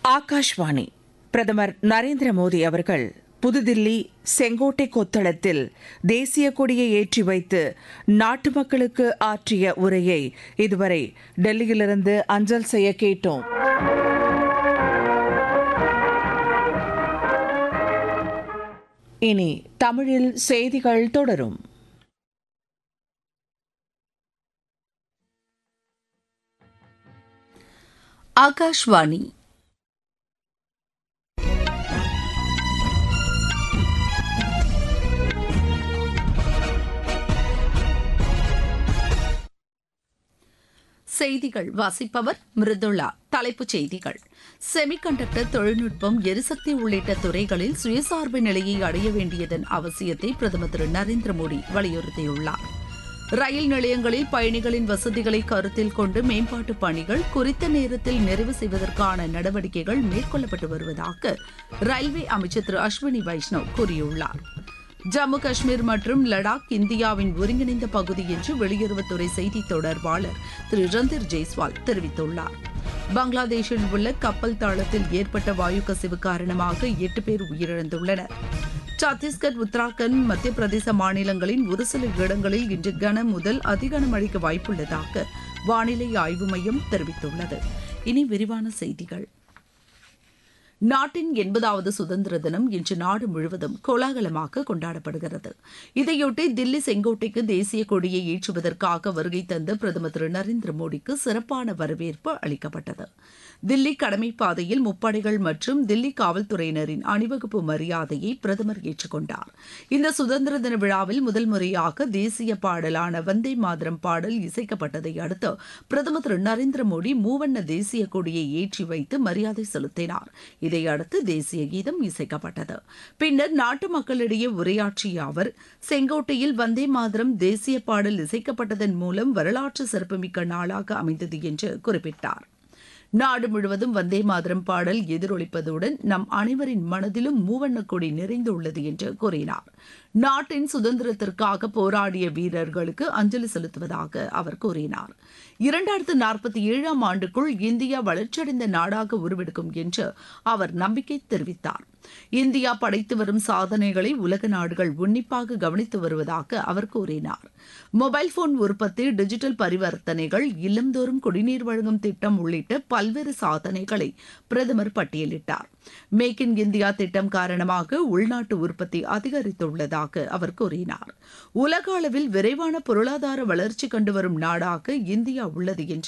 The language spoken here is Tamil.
ஆகாஷ்வாணி பிரதமர் நரேந்திர மோடி அவர்கள் புதுதில்லி செங்கோட்டை கொத்தளத்தில் தேசிய கொடியை ஏற்றி வைத்து நாட்டு மக்களுக்கு ஆற்றிய உரையை இதுவரை டெல்லியிலிருந்து அஞ்சல் செய்ய கேட்டோம் இனி தமிழில் செய்திகள் தொடரும் ஆகாஷ்வாணி செய்திகள் வாசிப்பவர் மிருதுளா தலைப்புச் செய்திகள் செமிகண்டக்டர் தொழில்நுட்பம் எரிசக்தி உள்ளிட்ட துறைகளில் சுயசார்பு நிலையை அடைய வேண்டியதன் அவசியத்தை பிரதமர் திரு நரேந்திர மோடி வலியுறுத்தியுள்ளார் ரயில் நிலையங்களில் பயணிகளின் வசதிகளை கருத்தில் கொண்டு மேம்பாட்டு பணிகள் குறித்த நேரத்தில் நிறைவு செய்வதற்கான நடவடிக்கைகள் மேற்கொள்ளப்பட்டு வருவதாக ரயில்வே அமைச்சர் திரு அஸ்வினி வைஷ்ணவ் கூறியுள்ளார் ஜம்மு காஷ்மீர் மற்றும் லடாக் இந்தியாவின் ஒருங்கிணைந்த பகுதி என்று வெளியுறவுத்துறை செய்தி தொடர்பாளர் திரு ரந்தீர் ஜெய்ஸ்வால் தெரிவித்துள்ளார் பங்களாதேஷில் உள்ள கப்பல் தளத்தில் ஏற்பட்ட வாயு கசிவு காரணமாக எட்டு பேர் உயிரிழந்துள்ளனர் சத்தீஸ்கர் உத்தராகண்ட் மத்திய பிரதேச மாநிலங்களின் ஒரு சில இடங்களில் இன்று கன முதல் அதிகனமழைக்கு வாய்ப்புள்ளதாக வானிலை ஆய்வு மையம் தெரிவித்துள்ளது இனி விரிவான செய்திகள் நாட்டின் எண்பதாவது சுதந்திர தினம் இன்று நாடு முழுவதும் கோலாகலமாக கொண்டாடப்படுகிறது இதையொட்டி தில்லி செங்கோட்டைக்கு தேசிய கொடியை ஏற்றுவதற்காக வருகை தந்த பிரதமர் திரு நரேந்திர மோடிக்கு சிறப்பான வரவேற்பு அளிக்கப்பட்டது தில்லி கடமை பாதையில் முப்படைகள் மற்றும் தில்லி காவல்துறையினரின் அணிவகுப்பு மரியாதையை பிரதமர் ஏற்றுக்கொண்டார் இந்த சுதந்திர தின விழாவில் முதல் முறையாக தேசிய பாடலான வந்தே மாதரம் பாடல் இசைக்கப்பட்டதை அடுத்து பிரதமர் திரு நரேந்திர மோடி மூவண்ண தேசிய கொடியை ஏற்றி வைத்து மரியாதை செலுத்தினார் இதையடுத்து தேசிய கீதம் இசைக்கப்பட்டது பின்னர் நாட்டு மக்களிடையே உரையாற்றிய அவர் செங்கோட்டையில் வந்தே மாதரம் தேசிய பாடல் இசைக்கப்பட்டதன் மூலம் வரலாற்று சிறப்புமிக்க நாளாக அமைந்தது என்று குறிப்பிட்டார் நாடு முழுவதும் வந்தே மாதரம் பாடல் எதிரொலிப்பதுடன் நம் அனைவரின் மனதிலும் மூவண்ண கொடி நிறைந்துள்ளது என்று கூறினார் நாட்டின் சுதந்திரத்திற்காக போராடிய வீரர்களுக்கு அஞ்சலி செலுத்துவதாக அவர் கூறினார் இரண்டாயிரத்து நாற்பத்தி ஏழாம் ஆண்டுக்குள் இந்தியா வளர்ச்சியடைந்த நாடாக உருவெடுக்கும் என்று அவர் நம்பிக்கை தெரிவித்தார் இந்தியா படைத்து வரும் சாதனைகளை உலக நாடுகள் உன்னிப்பாக கவனித்து வருவதாக அவர் கூறினார் மொபைல் போன் உற்பத்தி டிஜிட்டல் பரிவர்த்தனைகள் இல்லந்தோறும் குடிநீர் வழங்கும் திட்டம் உள்ளிட்ட பல்வேறு சாதனைகளை பிரதமர் பட்டியலிட்டார் மேக் இன் இந்தியா திட்டம் காரணமாக உள்நாட்டு உற்பத்தி அதிகரித்துள்ளதாக அவர் கூறினார் உலக அளவில் விரைவான பொருளாதார வளர்ச்சி கண்டு வரும் நாடாக இந்தியா உள்ளது என்று